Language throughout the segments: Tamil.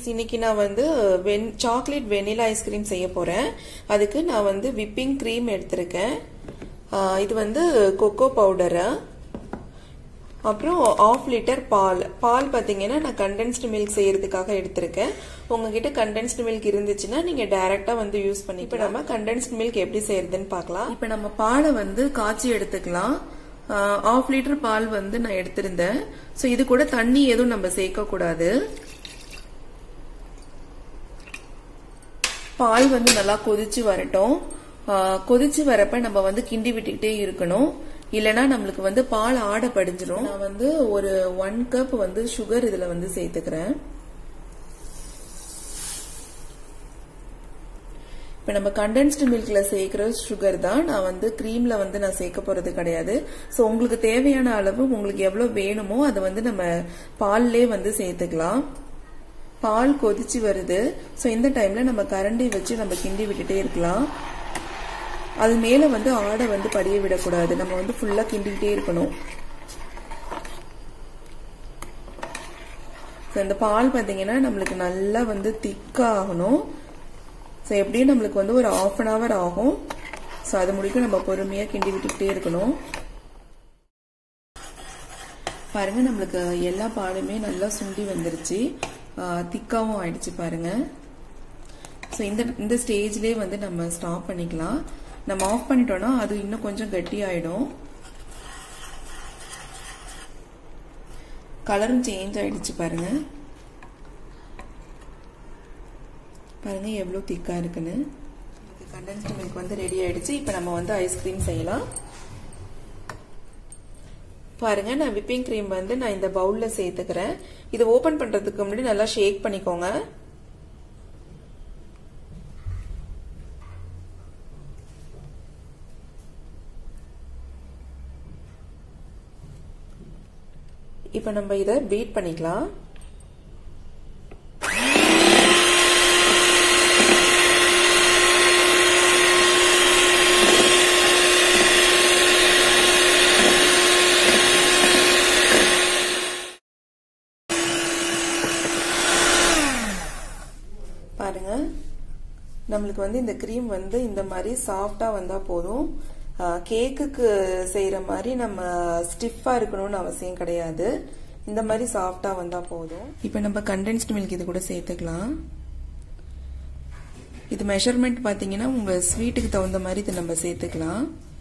ஃப்ரெண்ட்ஸ் இன்னைக்கு நான் வந்து வென் சாக்லேட் வெனிலா ஐஸ்கிரீம் செய்ய போகிறேன் அதுக்கு நான் வந்து விப்பிங் க்ரீம் எடுத்திருக்கேன் ஆஹ் இது வந்து கொக்கோ பவுடரு அப்புறம் ஆஃப் லிட்டர் பால் பால் பார்த்தீங்கன்னா நான் கண்டென்ஸ்டு மில்க் செய்யறதுக்காக எடுத்திருக்கேன் உங்ககிட்ட கண்டென்ஸ்டு மில்க் இருந்துச்சுன்னா நீங்கள் டைரெக்டாக வந்து யூஸ் பண்ணி இப்போ நம்ம கண்டென்ஸ்டு மில்க் எப்படி செய்யறதுன்னு பார்க்கலாம் இப்போ நம்ம பாலை வந்து காய்ச்சி எடுத்துக்கலாம் ஆஃப் லிட்டர் பால் வந்து நான் எடுத்திருந்தேன் ஸோ இது கூட தண்ணி எதுவும் நம்ம சேர்க்கக்கூடாது பால் வந்து நல்லா கொதிச்சு வரட்டும் கொதிச்சு வரப்ப நம்ம வந்து கிண்டி விட்டுக்கிட்டே இருக்கணும் இல்லனா நம்மளுக்கு வந்து பால் ஆட படிஞ்சிரும் நான் வந்து ஒரு ஒன் கப் வந்து சுகர் இதுல வந்து சேர்த்துக்கிறேன் இப்போ நம்ம கண்டென்ஸ்டு மில்க்ல சேர்க்கிற சுகர் தான் நான் வந்து க்ரீம்ல வந்து நான் சேர்க்க போறது கிடையாது ஸோ உங்களுக்கு தேவையான அளவு உங்களுக்கு எவ்வளவு வேணுமோ அதை வந்து நம்ம பால்லே வந்து சேர்த்துக்கலாம் பால் கொதிச்சு வருது ஸோ இந்த டைம்ல நம்ம கரண்டி வச்சு நம்ம கிண்டி விட்டுட்டே இருக்கலாம் அது மேல வந்து ஆடை வந்து படிய விடக்கூடாது நம்ம வந்து ஃபுல்லா கிண்டிக்கிட்டே இருக்கணும் இந்த பால் பார்த்தீங்கன்னா நம்மளுக்கு நல்லா வந்து திக்காகணும் ஸோ எப்படியும் நம்மளுக்கு வந்து ஒரு ஆஃப் அன் ஹவர் ஆகும் ஸோ அது முடிக்கும் நம்ம பொறுமையாக கிண்டி விட்டுக்கிட்டே இருக்கணும் பாருங்க நம்மளுக்கு எல்லா பாலுமே நல்லா சுண்டி வந்துருச்சு திக்காவும் ஆயிடுச்சு பாருங்க ஸோ இந்த இந்த ஸ்டேஜ்லேயே வந்து நம்ம ஸ்டாப் பண்ணிக்கலாம் நம்ம ஆஃப் பண்ணிட்டோம்னா அது இன்னும் கொஞ்சம் கட்டி ஆயிடும் கலரும் சேஞ்ச் ஆயிடுச்சு பாருங்க பாருங்க எவ்வளோ திக்கா இருக்குன்னு கண்டென்ஸ்டு மில்க் வந்து ரெடி ஆயிடுச்சு இப்போ நம்ம வந்து ஐஸ்கிரீம் செய்யலாம் பாருங்க நான் விப்பிங் கிரீம் வந்து நான் இந்த பவுல்ல சேர்த்துக்கிறேன் இது ஓபன் பண்றதுக்கு முன்னாடி நல்லா ஷேக் பண்ணிக்கோங்க இப்போ நம்ம இதை பீட் பண்ணிக்கலாம் பாருங்க நம்மளுக்கு வந்து இந்த க்ரீம் வந்து இந்த மாதிரி சாஃப்டா வந்தா போதும் கேக்குக்கு செய்யற மாதிரி நம்ம ஸ்டிஃபா இருக்கணும்னு அவசியம் கிடையாது இந்த மாதிரி சாஃப்டா வந்தா போதும் இப்போ நம்ம கண்டென்ஸ்ட் மில்க் இது கூட சேர்த்துக்கலாம் இது மெஷர்மெண்ட் பாத்தீங்கன்னா உங்க ஸ்வீட்டுக்கு தகுந்த மாதிரி இதை நம்ம சேர்த்துக்கலாம்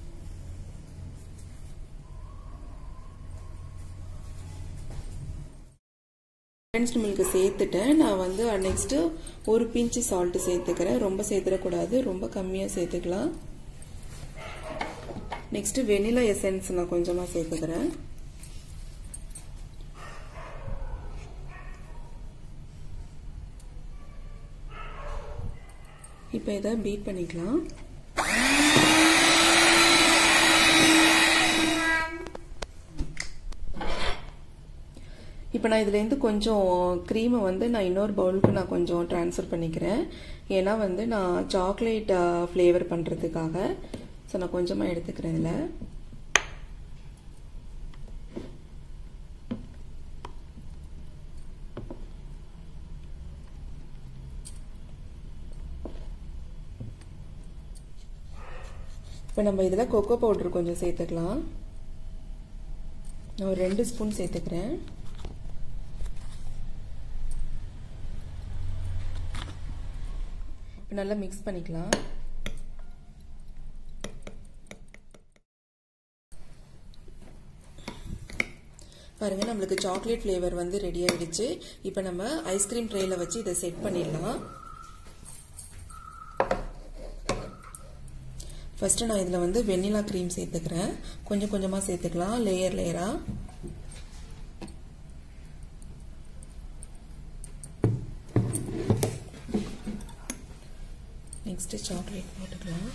கண்டென்ஸ்டு மில்க் சேர்த்துட்டேன் நான் வந்து நெக்ஸ்ட் ஒரு பிஞ்சு சால்ட் சேர்த்துக்கிறேன் ரொம்ப சேர்த்துடக்கூடாது ரொம்ப கம்மியாக சேர்த்துக்கலாம் நெக்ஸ்ட் வெனிலா எசன்ஸ் நான் கொஞ்சமாக சேர்த்துக்கிறேன் இப்போ இதை பீட் பண்ணிக்கலாம் இப்போ நான் இதுலேருந்து கொஞ்சம் க்ரீமை வந்து நான் இன்னொரு பவுலுக்கு நான் கொஞ்சம் ட்ரான்ஸ்ஃபர் பண்ணிக்கிறேன் ஏன்னா வந்து நான் சாக்லேட் ஃப்ளேவர் பண்ணுறதுக்காக ஸோ நான் கொஞ்சமாக எடுத்துக்கிறேன் இதில் இப்போ நம்ம இதில் கொக்கோ பவுடர் கொஞ்சம் சேர்த்துக்கலாம் நான் ஒரு ரெண்டு ஸ்பூன் சேர்த்துக்கிறேன் இப்போ நல்லா மிக்ஸ் பண்ணிக்கலாம் பாருங்க நம்மளுக்கு சாக்லேட் ஃப்ளேவர் வந்து ரெடி ஆயிடுச்சு இப்போ நம்ம ஐஸ்கிரீம் ட்ரேல வச்சு இதை செட் பண்ணிடலாம் ஃபர்ஸ்ட் நான் இதில் வந்து வெண்ணிலா க்ரீம் சேர்த்துக்கிறேன் கொஞ்சம் கொஞ்சமாக சேர்த்துக்கலாம் லேயர் லேயரா நெக்ஸ்ட் சாக்லேட் போட்டுக்கலாம்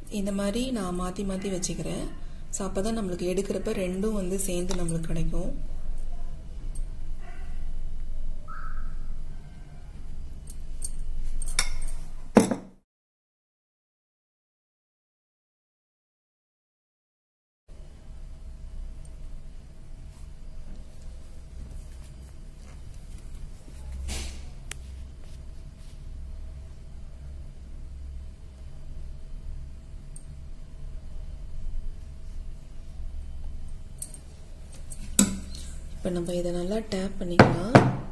இந்த மாதிரி நான் மாற்றி மாற்றி வச்சுக்கிறேன் ஸோ அப்போ தான் நம்மளுக்கு எடுக்கிறப்ப ரெண்டும் வந்து சேர்ந்து நம்மளுக்கு கிடைக்கும் இப்போ நம்ம இதை நல்லா டேப் பண்ணிக்கலாம்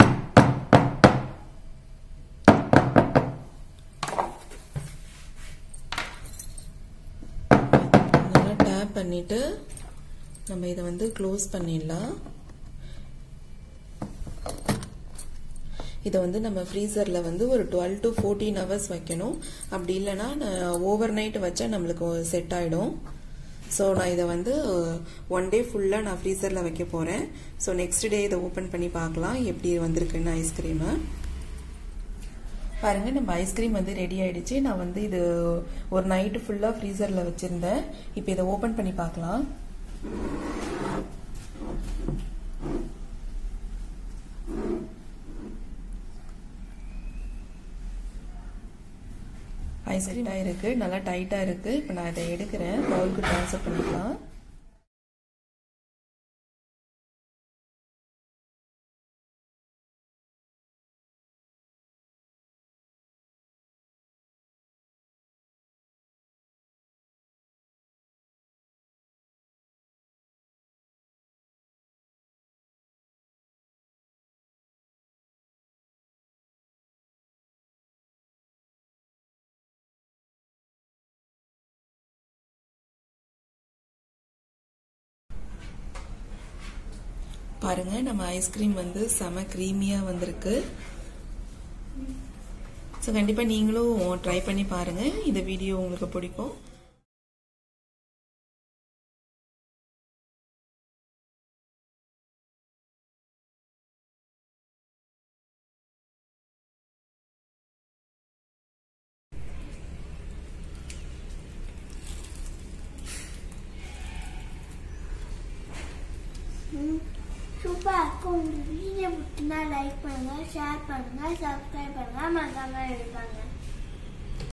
நல்லா டேப் பண்ணிட்டு நம்ம இதை வந்து க்ளோஸ் பண்ணிடலாம் இதை வந்து நம்ம ஃப்ரீசரில் வந்து ஒரு டுவெல் டு ஃபோர்டீன் ஹவர்ஸ் வைக்கணும் அப்படி இல்லைன்னா ஓவர் நைட் வச்சா நம்மளுக்கு செட் ஆகிடும் ஸோ நான் இதை வந்து ஒன் டே ஃபுல்லாக நான் ஃப்ரீசரில் வைக்க போகிறேன் ஸோ நெக்ஸ்ட் டே இதை ஓப்பன் பண்ணி பார்க்கலாம் எப்படி வந்திருக்குன்னு ஐஸ்கிரீமு பாருங்க நம்ம ஐஸ்கிரீம் வந்து ரெடி ஆயிடுச்சு நான் வந்து இது ஒரு நைட்டு ஃபுல்லாக ஃப்ரீசரில் வச்சுருந்தேன் இப்போ இதை ஓப்பன் பண்ணி பார்க்கலாம் ஐஸ்கிரீமாக இருக்குது நல்லா டைட்டாக இருக்குது இப்போ நான் இதை எடுக்கிறேன் பவுலுக்கு ட்ரான்ஸ்ஃபர் பண்ணிக்கலாம் பாருங்க நம்ம ஐஸ்கிரீம் வந்து செம க்ரீமியாக வந்திருக்கு ஸோ கண்டிப்பாக நீங்களும் ட்ரை பண்ணி பாருங்க இந்த வீடியோ உங்களுக்கு பிடிக்கும் சூப்பராக இருக்கும் உங்களுக்கு வீடியோ பிடிச்சிருந்தா லைக் பண்ணுங்கள் ஷேர் பண்ணுங்கள் சப்ஸ்கிரைப் பண்ணுங்கள் மறக்காமல் இருப்பாங்க